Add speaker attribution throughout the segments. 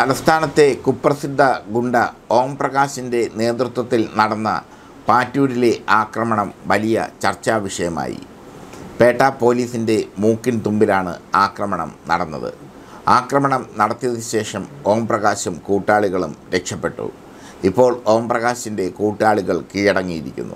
Speaker 1: തലസ്ഥാനത്തെ കുപ്രസിദ്ധ ഗുണ്ട ഓം പ്രകാശിൻ്റെ നേതൃത്വത്തിൽ നടന്ന പാറ്റൂരിലെ ആക്രമണം വലിയ ചർച്ചാ വിഷയമായി പേട്ട പോലീസിൻ്റെ മൂക്കിൻ തുമ്പിലാണ് ആക്രമണം നടന്നത് ആക്രമണം നടത്തിയതിനു ശേഷം ഓം പ്രകാശും കൂട്ടാളികളും രക്ഷപ്പെട്ടു ഇപ്പോൾ ഓം പ്രകാശിൻ്റെ കൂട്ടാളികൾ കീഴടങ്ങിയിരിക്കുന്നു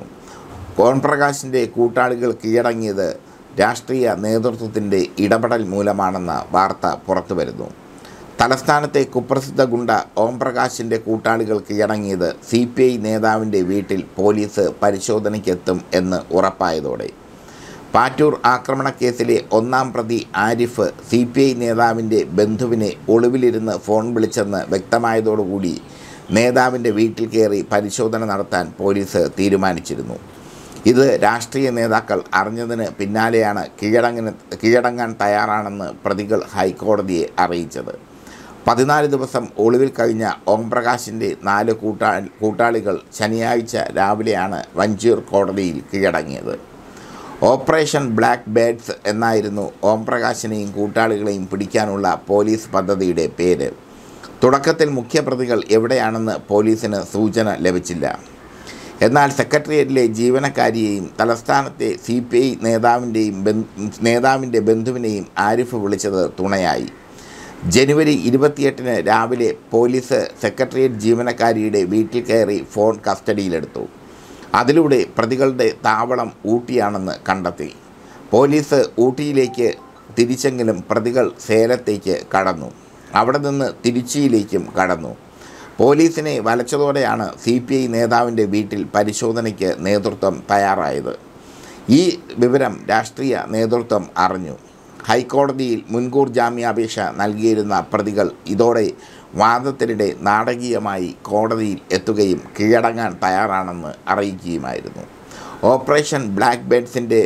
Speaker 1: ഓം പ്രകാശിൻ്റെ കൂട്ടാളികൾ കീഴടങ്ങിയത് രാഷ്ട്രീയ നേതൃത്വത്തിൻ്റെ ഇടപെടൽ മൂലമാണെന്ന വാർത്ത പുറത്തു വരുന്നു തലസ്ഥാനത്തെ കുപ്രസിദ്ധ ഗുണ്ട ഓം പ്രകാശിൻ്റെ കൂട്ടാളികൾ കീഴടങ്ങിയത് സി പി ഐ നേതാവിൻ്റെ വീട്ടിൽ പോലീസ് പരിശോധനയ്ക്കെത്തും എന്ന് ഉറപ്പായതോടെ പാറ്റൂർ ആക്രമണക്കേസിലെ ഒന്നാം പ്രതി ആരിഫ് സി പി ഐ നേതാവിൻ്റെ ബന്ധുവിനെ ഒളിവിലിരുന്ന് ഫോൺ വിളിച്ചെന്ന് വ്യക്തമായതോടുകൂടി നേതാവിൻ്റെ വീട്ടിൽ കയറി പരിശോധന നടത്താൻ പോലീസ് തീരുമാനിച്ചിരുന്നു ഇത് രാഷ്ട്രീയ നേതാക്കൾ അറിഞ്ഞതിന് പിന്നാലെയാണ് കീഴടങ്ങിന് കീഴടങ്ങാൻ തയ്യാറാണെന്ന് പ്രതികൾ ഹൈക്കോടതിയെ അറിയിച്ചത് പതിനാല് ദിവസം ഒളിവിൽ കഴിഞ്ഞ ഓം പ്രകാശിൻ്റെ നാല് കൂട്ടാ കൂട്ടാളികൾ ശനിയാഴ്ച രാവിലെയാണ് വഞ്ചൂർ കോടതിയിൽ കീഴടങ്ങിയത് ഓപ്പറേഷൻ ബ്ലാക്ക് ബേഡ്സ് എന്നായിരുന്നു ഓം പ്രകാശിനെയും കൂട്ടാളികളെയും പിടിക്കാനുള്ള പോലീസ് പദ്ധതിയുടെ പേര് തുടക്കത്തിൽ മുഖ്യപ്രതികൾ എവിടെയാണെന്ന് പോലീസിന് സൂചന ലഭിച്ചില്ല എന്നാൽ സെക്രട്ടേറിയറ്റിലെ ജീവനക്കാരിയെയും തലസ്ഥാനത്തെ സി പി ഐ നേതാവിൻ്റെയും നേതാവിൻ്റെ ബന്ധുവിനെയും ആരിഫ് വിളിച്ചത് തുണയായി ജനുവരി ഇരുപത്തിയെട്ടിന് രാവിലെ പോലീസ് സെക്രട്ടേറിയറ്റ് ജീവനക്കാരിയുടെ വീട്ടിൽ കയറി ഫോൺ കസ്റ്റഡിയിലെടുത്തു അതിലൂടെ പ്രതികളുടെ താവളം ഊട്ടിയാണെന്ന് കണ്ടെത്തി പോലീസ് ഊട്ടിയിലേക്ക് തിരിച്ചെങ്കിലും പ്രതികൾ സേലത്തേക്ക് കടന്നു അവിടെ നിന്ന് തിരുച്ചിയിലേക്കും കടന്നു പോലീസിനെ വലച്ചതോടെയാണ് സി പി ഐ നേതാവിൻ്റെ വീട്ടിൽ പരിശോധനയ്ക്ക് നേതൃത്വം തയ്യാറായത് ഈ വിവരം രാഷ്ട്രീയ നേതൃത്വം അറിഞ്ഞു ഹൈക്കോടതിയിൽ മുൻകൂർ ജാമ്യാപേക്ഷ നൽകിയിരുന്ന പ്രതികൾ ഇതോടെ വാദത്തിനിടെ നാടകീയമായി കോടതിയിൽ എത്തുകയും കീഴടങ്ങാൻ തയ്യാറാണെന്ന് അറിയിക്കുകയുമായിരുന്നു ഓപ്പറേഷൻ ബ്ലാക്ക് ബേഡ്സിൻ്റെ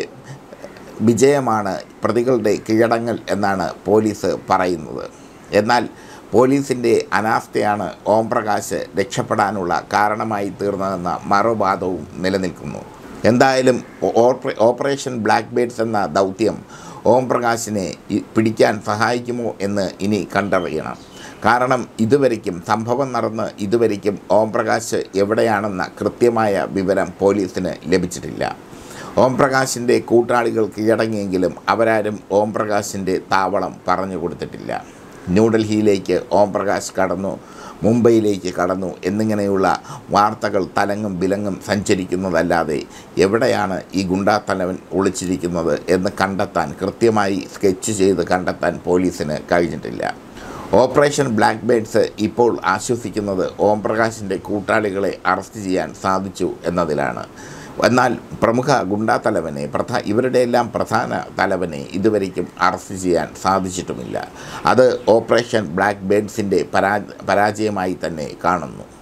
Speaker 1: വിജയമാണ് പ്രതികളുടെ കീഴടങ്ങൽ എന്നാണ് പോലീസ് പറയുന്നത് എന്നാൽ പോലീസിൻ്റെ അനാസ്ഥയാണ് ഓം പ്രകാശ് രക്ഷപ്പെടാനുള്ള കാരണമായി തീർന്നതെന്ന മറുവാദവും നിലനിൽക്കുന്നു എന്തായാലും ഓപ്പറേ- ഓപ്പറേഷൻ ബ്ലാക്ക് ബേഡ്സ് എന്ന ദൗത്യം ഓം പ്രകാശിനെ ഇ- പിടിക്കാൻ സഹായിക്കുമോ എന്ന് ഇനി കണ്ടറിയണം കാരണം ഇതുവരയ്ക്കും സംഭവം നടന്ന് ഇതുവരയ്ക്കും ഓം പ്രകാശ് എവിടെയാണെന്ന കൃത്യമായ വിവരം പോലീസിന് ലഭിച്ചിട്ടില്ല ഓം പ്രകാശിൻ്റെ കൂട്ടാളികൾ കീഴടങ്ങിയെങ്കിലും അവരാരും ഓം പ്രകാശിൻ്റെ താവളം പറഞ്ഞു കൊടുത്തിട്ടില്ല ന്യൂഡൽഹിയിലേക്ക് ഓം പ്രകാശ് കടന്നു മുംബൈയിലേക്ക് കടന്നു എന്നിങ്ങനെയുള്ള വാർത്തകൾ തലങ്ങും വിലങ്ങും സഞ്ചരിക്കുന്നതല്ലാതെ എവിടെയാണ് ഈ ഗുണ്ടാത്തലവൻ ഒളിച്ചിരിക്കുന്നത് എന്ന് കണ്ടെത്താൻ കൃത്യമായി സ്കെച്ച് ചെയ്ത് കണ്ടെത്താൻ പോലീസിന് കഴിഞ്ഞിട്ടില്ല ഓപ്പറേഷൻ ബ്ലാക്ക് ബേഡ്സ് ഇപ്പോൾ ആശ്വസിക്കുന്നത് ഓം പ്രകാശിൻ്റെ കൂട്ടാളികളെ അറസ്റ്റ് ചെയ്യാൻ സാധിച്ചു എന്നതിലാണ് എന്നാൽ പ്രമുഖ ഗുണ്ടാ തലവനെ പ്രധാ ഇവരുടെ എല്ലാം പ്രധാന തലവനെ ഇതുവരയ്ക്കും അറസ്റ്റ് ചെയ്യാൻ സാധിച്ചിട്ടുമില്ല അത് ഓപ്പറേഷൻ ബ്ലാക്ക് ബേഡ്സിൻ്റെ പരാ പരാജയമായി തന്നെ കാണുന്നു